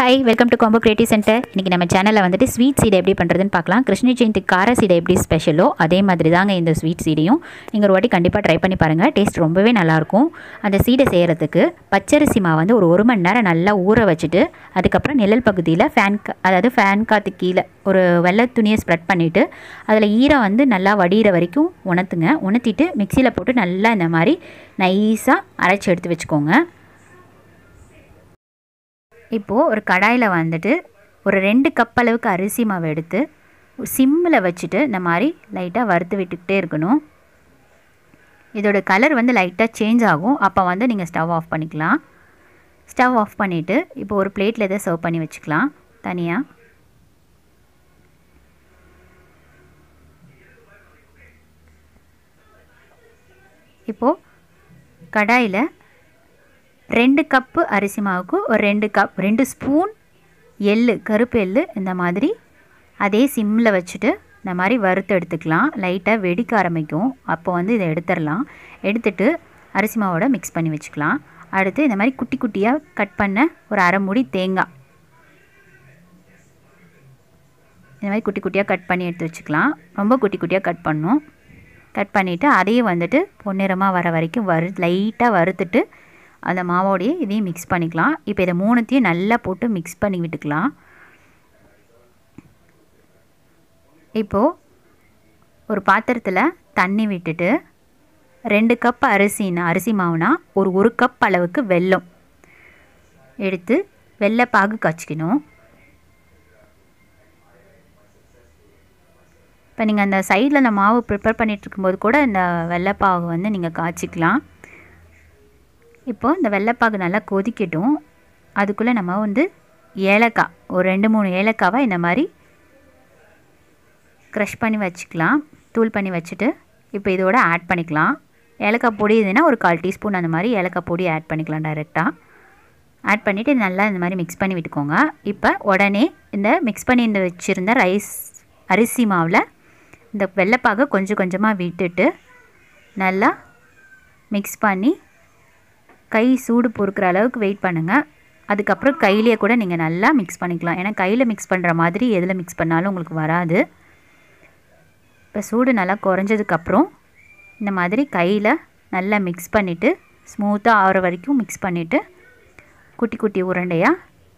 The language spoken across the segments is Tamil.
hi welcome to Combo creative centre இன்றைக்கி நம்ம சேனலில் வந்துட்டு ஸ்வீட் சீடை எப்படி பண்ணுறதுன்னு பார்க்கலாம் கிருஷ்ண ஜெயந்தி கார சீடை எப்படி ஸ்பெஷலோ அதே மாதிரி தாங்க இந்த ஸ்வீட் சீடையும் நீங்கள் ஒரு வாட்டி கண்டிப்பாக ட்ரை பண்ணி பாருங்கள் டேஸ்ட் ரொம்பவே நல்லாயிருக்கும் அந்த சீடை செய்கிறதுக்கு பச்சரிசி மாவு வந்து ஒரு ஒரு மணி நேரம் நல்லா ஊற வச்சுட்டு அதுக்கப்புறம் நிழல் பகுதியில் ஃபேன் கா அதாவது ஃபேன் காற்று கீழே ஒரு வெள்ளை துணியை ஸ்ப்ரெட் பண்ணிவிட்டு அதில் ஈரம் வந்து நல்லா வடிகிற வரைக்கும் உணர்த்துங்க உணர்த்திட்டு மிக்சியில் போட்டு நல்லா இந்த மாதிரி நைஸாக அரைச்சி எடுத்து வச்சுக்கோங்க இப்போது ஒரு கடாயில் வந்துட்டு ஒரு ரெண்டு கப் அளவுக்கு அரிசி மாவு எடுத்து சிம்மில் வச்சுட்டு இந்த மாதிரி லைட்டாக வறுத்து விட்டுக்கிட்டே இருக்கணும் இதோட கலர் வந்து லைட்டாக சேஞ்ச் ஆகும் அப்போ வந்து நீங்கள் ஸ்டவ் ஆஃப் பண்ணிக்கலாம் ஸ்டவ் ஆஃப் பண்ணிவிட்டு இப்போ ஒரு பிளேட்டில் இதை சர்வ் பண்ணி வச்சுக்கலாம் தனியாக இப்போது கடாயில் ரெண்டு கப்பு அரிசி மாவுக்கு ஒரு ரெண்டு கப் ரெண்டு ஸ்பூன் எள்ளு கருப்பு எள்ளு இந்த மாதிரி அதே சிம்மில் வச்சுட்டு இந்த மாதிரி வறுத்து எடுத்துக்கலாம் லைட்டாக வெடிக்க ஆரம்பிக்கும் அப்போ வந்து இதை எடுத்துடலாம் எடுத்துட்டு அரிசி மாவோட மிக்ஸ் பண்ணி வச்சுக்கலாம் அடுத்து இந்த மாதிரி குட்டி குட்டியாக கட் பண்ண ஒரு அரை மூடி தேங்காய் இந்த மாதிரி குட்டி குட்டியாக கட் பண்ணி எடுத்து வச்சுக்கலாம் ரொம்ப குட்டி குட்டியாக கட் பண்ணும் கட் பண்ணிவிட்டு அதையும் வந்துட்டு பொன்னிறமாக வர வரைக்கும் வறு லைட்டாக வறுத்துட்டு அந்த மாவோடையே இதையும் மிக்ஸ் பண்ணிக்கலாம் இப்போ இதை மூணுத்தையும் நல்லா போட்டு மிக்ஸ் பண்ணி விட்டுக்கலாம் இப்போது ஒரு பாத்திரத்தில் தண்ணி விட்டுட்டு ரெண்டு கப் அரிசினா அரிசி மாவுனா ஒரு ஒரு கப் அளவுக்கு வெல்லம் எடுத்து வெள்ளைப்பாகு காய்ச்சிக்கணும் இப்போ நீங்கள் அந்த சைடில் அந்த மாவு ப்ரிப்பேர் பண்ணிகிட்டு இருக்கும்போது கூட இந்த வெள்ளைப்பாகு வந்து நீங்கள் காய்ச்சிக்கலாம் இப்போது இந்த வெள்ளைப்பாகு நல்லா கொதிக்கட்டும் அதுக்குள்ளே நம்ம வந்து ஏலக்காய் ஒரு ரெண்டு மூணு ஏலக்காவை இந்த மாதிரி க்ரஷ் பண்ணி வச்சுக்கலாம் தூள் பண்ணி வச்சுட்டு இப்போ இதோட ஆட் பண்ணிக்கலாம் ஏலக்காய் பொடி இதுன்னா ஒரு கால் டீஸ்பூன் அந்த மாதிரி ஏலக்காய் பொடி ஆட் பண்ணிக்கலாம் டைரெக்டாக ஆட் பண்ணிவிட்டு நல்லா இந்த மாதிரி மிக்ஸ் பண்ணி விட்டுக்கோங்க இப்போ உடனே இந்த மிக்ஸ் பண்ணி இந்த வச்சுருந்த ரைஸ் அரிசி மாவில் இந்த வெள்ளைப்பாகை கொஞ்சம் கொஞ்சமாக விட்டுட்டு நல்லா மிக்ஸ் பண்ணி கை சூடு பொறுக்கிற அளவுக்கு வெயிட் பண்ணுங்கள் அதுக்கப்புறம் கையிலேயே கூட நீங்கள் நல்லா மிக்ஸ் பண்ணிக்கலாம் ஏன்னா கையில் மிக்ஸ் பண்ணுற மாதிரி எதில் மிக்ஸ் பண்ணாலும் உங்களுக்கு வராது இப்போ சூடு நல்லா குறைஞ்சதுக்கப்புறம் இந்த மாதிரி கையில் நல்லா மிக்ஸ் பண்ணிவிட்டு ஸ்மூத்தாக ஆகிற வரைக்கும் மிக்ஸ் பண்ணிவிட்டு குட்டி குட்டி உருண்டையாக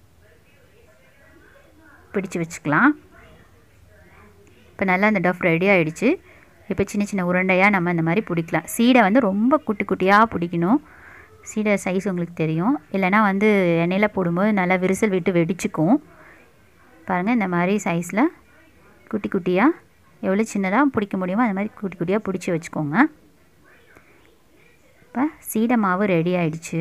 பிடிச்சி வச்சுக்கலாம் இப்போ நல்லா அந்த டஃப் ரெடி ஆகிடுச்சு இப்போ சின்ன சின்ன உருண்டையாக நம்ம இந்த மாதிரி பிடிக்கலாம் சீடை வந்து ரொம்ப குட்டி குட்டியாக பிடிக்கணும் சீடை சைஸ் உங்களுக்கு தெரியும் இல்லைனா வந்து எண்ணெயில் போடும்போது நல்லா விரிசல் விட்டு வெடிச்சுக்கும் பாருங்கள் இந்த மாதிரி சைஸில் குட்டி குட்டியாக எவ்வளோ சின்னதாக பிடிக்க முடியுமோ அந்த மாதிரி குட்டி குட்டியாக பிடிச்சி வச்சுக்கோங்க இப்போ சீடை மாவு ரெடி ஆயிடுச்சு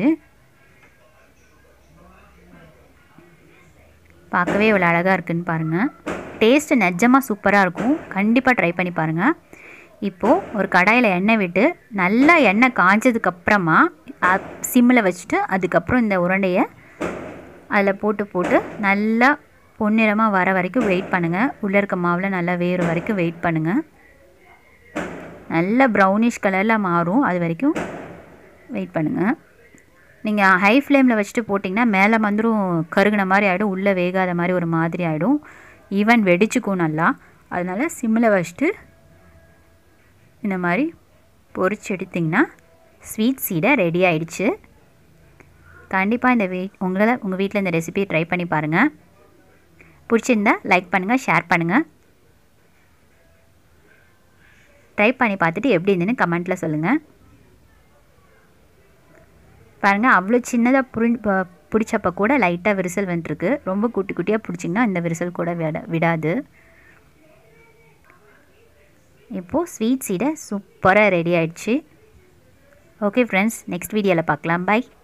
பார்க்கவே இவ்வளோ அழகாக இருக்குதுன்னு பாருங்கள் டேஸ்ட்டு நிஜமாக சூப்பராக இருக்கும் கண்டிப்பாக ட்ரை பண்ணி பாருங்கள் இப்போது ஒரு கடாயில் எண்ணெய் விட்டு நல்லா எண்ணெய் காஞ்சதுக்கப்புறமா சிம்மில் வச்சுட்டு அதுக்கப்புறம் இந்த உருண்டையை அதில் போட்டு போட்டு நல்லா பொன்னிறமாக வர வரைக்கும் வெயிட் பண்ணுங்கள் உள்ளே இருக்க மாவில் நல்லா வேறு வரைக்கும் வெயிட் பண்ணுங்கள் நல்ல ப்ரௌனிஷ் கலரில் மாறும் அது வரைக்கும் வெயிட் பண்ணுங்கள் நீங்கள் ஹை ஃப்ளேமில் வச்சுட்டு போட்டிங்கன்னா மேலே வந்துடும் கருகின மாதிரி ஆகிடும் உள்ளே வேகாத மாதிரி ஒரு மாதிரி ஆகிடும் ஈவன் வெடிச்சுக்கும் நல்லா அதனால் சிம்மில் வச்சுட்டு இந்த மாதிரி பொரிச்சு எடுத்திங்கன்னா ஸ்வீட் சீடை ரெடி ஆயிடுச்சு கண்டிப்பாக இந்த வீ உங்களை உங்கள் வீட்டில் இந்த ரெசிபியை ட்ரை பண்ணி பாருங்கள் பிடிச்சிருந்தா லைக் பண்ணுங்கள் ஷேர் பண்ணுங்கள் ட்ரை பண்ணி பார்த்துட்டு எப்படி இருந்துன்னு கமெண்ட்டில் சொல்லுங்கள் பாருங்கள் அவ்வளோ சின்னதாக புரி பிடிச்சப்ப கூட லைட்டாக விரிசல் வந்துருக்கு ரொம்ப குட்டி குட்டியாக பிடிச்சிங்கன்னா இந்த விரிசல் கூட விட விடாது இப்போது ஸ்வீட் சீடை சூப்பராக ரெடி ஆயிடுச்சு ஓகே ஃப்ரெண்ட்ஸ் நெக்ஸ்ட் வீடியோவில் பார்க்கலாம் பாய்